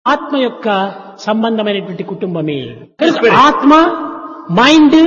ఆత్మ యొక్క సంబంధమైనటువంటి కుటుంబమే కనుక ఆత్మ మైండ్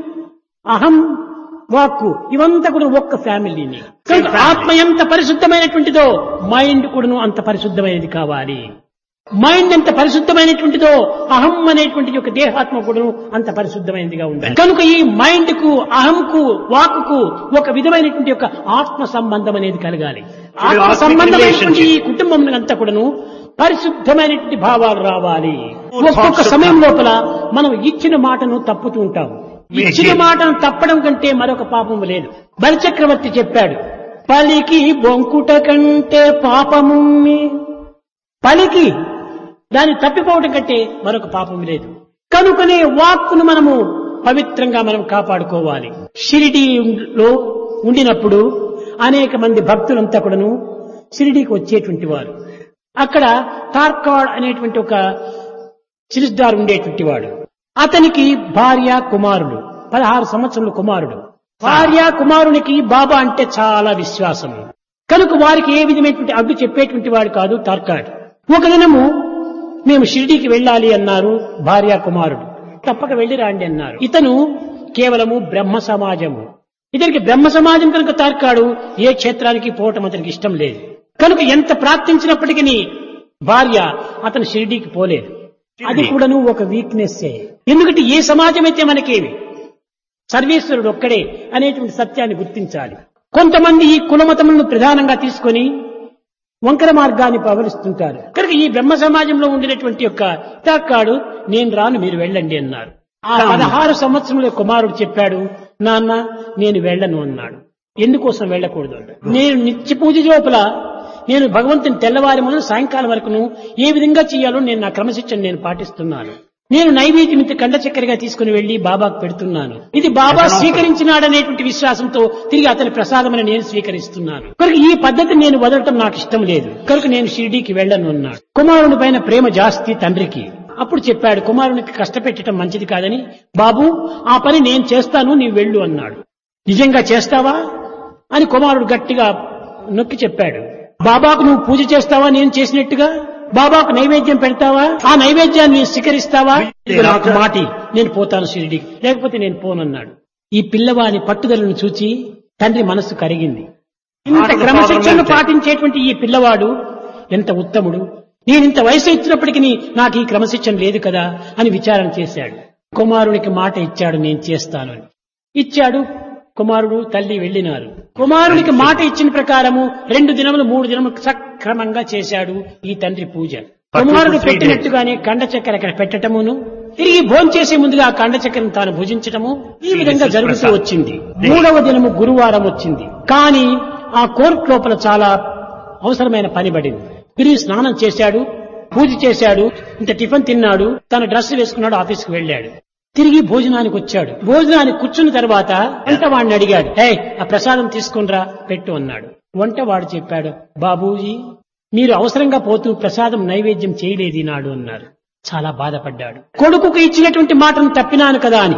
అహం వాక్కు ఇవంతా కూడా ఒక్క ఫ్యామిలీని కనుక ఆత్మ ఎంత పరిశుద్ధమైనటువంటిదో మైండ్ కూడాను అంత పరిశుద్ధమైనది కావాలి మైండ్ ఎంత పరిశుద్ధమైనటువంటిదో అహం అనేటువంటి యొక్క దేహాత్మ కూడాను అంత పరిశుద్ధమైనదిగా ఉండాలి కనుక ఈ మైండ్ కు అహంకు వాక్కు ఒక విధమైనటువంటి యొక్క ఆత్మ సంబంధం అనేది కలగాలి ఆత్మ సంబంధమైనటువంటి ఈ కుటుంబం అంతా కూడాను పరిశుద్ధమైనటువంటి భావాలు రావాలి ఒక్కొక్క సమయం లోపల మనం ఇచ్చిన మాటను తప్పుతూ ఉంటాం ఇచ్చిన మాటను తప్పడం కంటే మరొక పాపం లేదు బలిచక్రవర్తి చెప్పాడు పలికి బొంకుట కంటే పాపముమ్మి పలికి దాన్ని తప్పిపోవడం కంటే మరొక పాపం లేదు కనుకనే వాక్కును మనము పవిత్రంగా మనం కాపాడుకోవాలి షిరిడీలో ఉండినప్పుడు అనేక మంది భక్తులంతా కూడాను షిరిడీకి వచ్చేటువంటి వారు అక్కడ తార్కాడ్ అనేటువంటి ఒక సిరిస్దార్ ఉండేటువంటి వాడు అతనికి భార్య కుమారుడు పదహారు సంవత్సరముల కుమారుడు భార్య కుమారునికి బాబా అంటే చాలా విశ్వాసం కనుక వారికి ఏ విధమైనటువంటి అడ్డు చెప్పేటువంటి వాడు కాదు తార్కాడ్ ఒక దినము మేము షిరిడీకి వెళ్ళాలి అన్నారు భార్య కుమారుడు తప్పక వెళ్ళి రాండి అన్నారు ఇతను కేవలము బ్రహ్మ సమాజము ఇతనికి బ్రహ్మ సమాజం కనుక తార్కాడు ఏ క్షేత్రానికి పోవటం అతనికి ఇష్టం లేదు కనుక ఎంత ప్రార్థించినప్పటికీ భార్య అతను షిరిడీకి పోలేదు అది కూడాను ఒక వీక్నెస్ ఎందుకంటే ఏ సమాజం అయితే మనకేమి సర్వేశ్వరుడు ఒక్కడే అనేటువంటి సత్యాన్ని గుర్తించాలి కొంతమంది ఈ కులమతములను ప్రధానంగా తీసుకొని వంకర మార్గాన్ని పవరిస్తుంటారు కనుక ఈ బ్రహ్మ సమాజంలో ఉండినటువంటి యొక్క తాకాడు నేను రాను మీరు వెళ్ళండి అన్నారు ఆ పదహారు సంవత్సరముల కుమారుడు చెప్పాడు నాన్న నేను వెళ్ళను అన్నాడు ఎందుకోసం వెళ్ళకూడదు అన్నాడు నేను నిత్య పూజ లోపల నేను భగవంతుని తెల్లవారి మొదలు సాయంకాలం వరకును ఏ విధంగా చేయాలో నేను నా క్రమశిక్షణ నేను పాటిస్తున్నాను నేను నైవేద్యం ఇంత కండ చక్కెరగా తీసుకుని వెళ్లి బాబాకు పెడుతున్నాను ఇది బాబా స్వీకరించినాడనేటువంటి విశ్వాసంతో తిరిగి అతని ప్రసాదమని నేను స్వీకరిస్తున్నాను కనుక ఈ పద్ధతి నేను వదలటం నాకు ఇష్టం లేదు కనుక నేను షిరిడీకి వెళ్ళను అన్నాడు కుమారుని పైన ప్రేమ జాస్తి తండ్రికి అప్పుడు చెప్పాడు కుమారునికి కష్టపెట్టడం మంచిది కాదని బాబు ఆ పని నేను చేస్తాను నీవు వెళ్ళు అన్నాడు నిజంగా చేస్తావా అని కుమారుడు గట్టిగా నొక్కి చెప్పాడు బాబాకు నువ్వు పూజ చేస్తావా నేను చేసినట్టుగా బాబాకు నైవేద్యం పెడతావా ఆ నైవేద్యాన్ని నేను స్వీకరిస్తావా ఇది నాకు మాటి నేను పోతాను షిరిడికి లేకపోతే నేను పోనన్నాడు ఈ పిల్లవాని పట్టుదలను చూచి తండ్రి మనస్సు కరిగింది ఇంత క్రమశిక్షణ పాటించేటువంటి ఈ పిల్లవాడు ఎంత ఉత్తముడు నేను ఇంత వయసు ఇచ్చినప్పటికీ నాకు ఈ క్రమశిక్షణ లేదు కదా అని విచారణ చేశాడు కుమారునికి మాట ఇచ్చాడు నేను చేస్తాను అని ఇచ్చాడు కుమారుడు తల్లి వెళ్ళినారు కుమారునికి మాట ఇచ్చిన ప్రకారము రెండు దినములు మూడు దినములు సక్రమంగా చేశాడు ఈ తండ్రి పూజ కుమారుడు పెట్టినట్టుగానే కండ చక్కెర అక్కడ పెట్టటమును తిరిగి భోంచేసే ముందుగా ఆ కండ చక్కెరను తాను భుజించటము ఈ విధంగా జరుగుతూ వచ్చింది మూడవ దినము గురువారం వచ్చింది కానీ ఆ కోర్టు లోపల చాలా అవసరమైన పని పడింది తిరిగి స్నానం చేశాడు పూజ చేశాడు ఇంత టిఫిన్ తిన్నాడు తన డ్రెస్ వేసుకున్నాడు ఆఫీస్కి వెళ్ళాడు తిరిగి భోజనానికి వచ్చాడు భోజనానికి కూర్చున్న తర్వాత వంటవాడిని అడిగాడు ఏ ఆ ప్రసాదం తీసుకునిరా పెట్టు అన్నాడు వంటవాడు చెప్పాడు బాబూజీ మీరు అవసరంగా పోతూ ప్రసాదం నైవేద్యం చేయలేదు ఈనాడు అన్నారు చాలా బాధపడ్డాడు కొడుకుకు ఇచ్చినటువంటి మాటను తప్పినాను కదా అని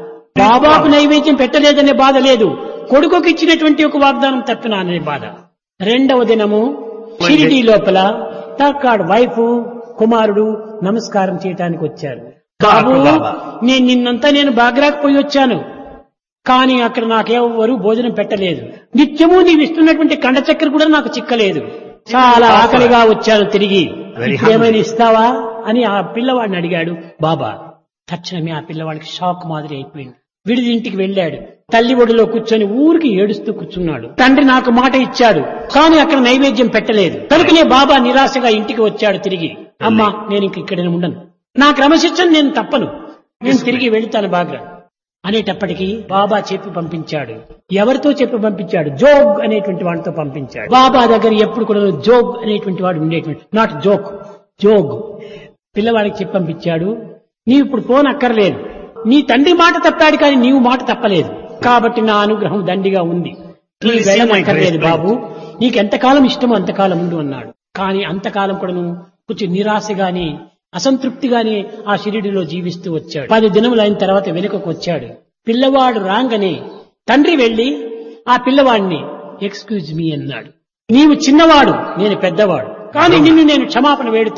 బాబాకు నైవేద్యం పెట్టలేదనే బాధ లేదు కొడుకుకు ఇచ్చినటువంటి ఒక వాగ్దానం తప్పినాననే బాధ రెండవ దినము షిరిడి లోపల తాకాడు వైఫ్ కుమారుడు నమస్కారం చేయటానికి వచ్చారు బాబు నేను నిన్నంతా నేను బాగ్రాకు పోయి వచ్చాను కానీ అక్కడ నాకెవరు భోజనం పెట్టలేదు నిత్యము నీవు ఇస్తున్నటువంటి కండ చక్కెర కూడా నాకు చిక్కలేదు చాలా ఆకలిగా వచ్చాను తిరిగి ఏమైనా ఇస్తావా అని ఆ పిల్లవాడిని అడిగాడు బాబా తక్షణమే ఆ పిల్లవాడికి షాక్ మాదిరి అయిపోయింది విడిది ఇంటికి వెళ్ళాడు తల్లి ఒడిలో కూర్చొని ఊరికి ఏడుస్తూ కూర్చున్నాడు తండ్రి నాకు మాట ఇచ్చాడు కానీ అక్కడ నైవేద్యం పెట్టలేదు కనుకనే బాబా నిరాశగా ఇంటికి వచ్చాడు తిరిగి అమ్మా నేను ఇంక ఇక్కడ ఉండను నా క్రమశిక్షణ నేను తప్పను నేను తిరిగి వెళుతాను బాగా అనేటప్పటికీ బాబా చెప్పి పంపించాడు ఎవరితో చెప్పి పంపించాడు జోగ్ అనేటువంటి వాడితో పంపించాడు బాబా దగ్గర ఎప్పుడు కూడా జోగ్ అనేటువంటి వాడు ఉండేటువంటి నాట్ జోక్ జోగ్ పిల్లవాడికి చెప్పి పంపించాడు నీవు ఇప్పుడు పోనక్కర్లేదు నీ తండ్రి మాట తప్పాడు కానీ నీవు మాట తప్పలేదు కాబట్టి నా అనుగ్రహం దండిగా ఉంది నీ వెళ్ళనక్కర్లేదు బాబు నీకు ఎంతకాలం ఇష్టమో అంతకాలం ఉండు అన్నాడు కానీ అంతకాలం కూడా నువ్వు కొంచెం నిరాశగాని అసంతృప్తిగానే ఆ షిరిడిలో జీవిస్తూ వచ్చాడు పది దినములు అయిన తర్వాత వెనుకకు వచ్చాడు పిల్లవాడు రాంగనే తండ్రి వెళ్లి ఆ పిల్లవాడిని ఎక్స్క్యూజ్ మీ అన్నాడు నీవు చిన్నవాడు నేను పెద్దవాడు కానీ నిన్ను నేను క్షమాపణ వేడుతున్నాను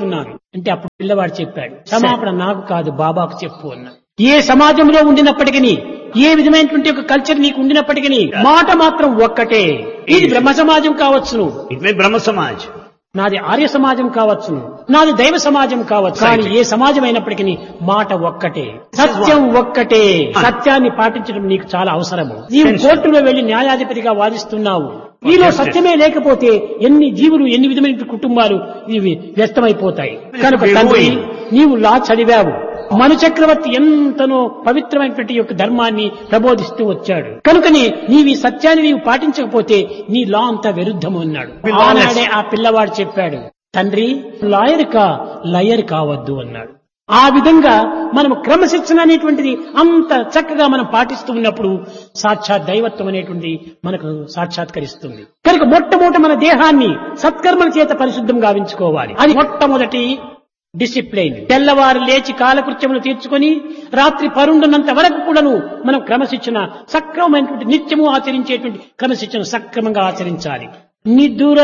అంటే అప్పుడు పిల్లవాడు చెప్పాడు క్షమాపణ నాకు కాదు బాబాకు చెప్పు అన్నా ఏ సమాజంలో ఉండినప్పటికీ ఏ విధమైనటువంటి ఒక కల్చర్ నీకు ఉండినప్పటికీ మాట మాత్రం ఒక్కటే ఇది బ్రహ్మ సమాజం కావచ్చును It may Brahma Samaj. నాది ఆర్య సమాజం కావచ్చును నాది దైవ సమాజం కావచ్చు కానీ ఏ సమాజం అయినప్పటికీ మాట ఒక్కటే సత్యం ఒక్కటే సత్యాన్ని పాటించడం నీకు చాలా అవసరము నీవు కోర్టులో వెళ్లి న్యాయాధిపతిగా వాదిస్తున్నావు నీలో సత్యమే లేకపోతే ఎన్ని జీవులు ఎన్ని విధమైన కుటుంబాలు ఇవి వ్యక్తమైపోతాయి కనుక తండ్రి నీవు లా చదివావు మను చక్రవర్తి ఎంతనో పవిత్రమైనటువంటి యొక్క ధర్మాన్ని ప్రబోధిస్తూ వచ్చాడు కనుకని నీవు ఈ సత్యాన్ని నీవు పాటించకపోతే నీ లా అంతా విరుద్ధము అన్నాడు ఆనాడే ఆ పిల్లవాడు చెప్పాడు తండ్రి లాయర్ కా లయర్ కావద్దు అన్నాడు ఆ విధంగా మనం క్రమశిక్షణ అనేటువంటిది అంత చక్కగా మనం పాటిస్తూ ఉన్నప్పుడు సాక్షాత్ దైవత్వం అనేటువంటిది మనకు సాక్షాత్కరిస్తుంది కనుక మొట్టమొదట మన దేహాన్ని సత్కర్మల చేత పరిశుద్ధం గావించుకోవాలి అది మొట్టమొదటి డిసిప్లైన్ తెల్లవారు లేచి కాలకృత్యములు తీర్చుకొని రాత్రి పరుండున్నంత వరకు కూడాను మనం క్రమశిక్షణ సక్రమమైనటువంటి నిత్యము ఆచరించేటువంటి క్రమశిక్షణ సక్రమంగా ఆచరించాలి నిద్ర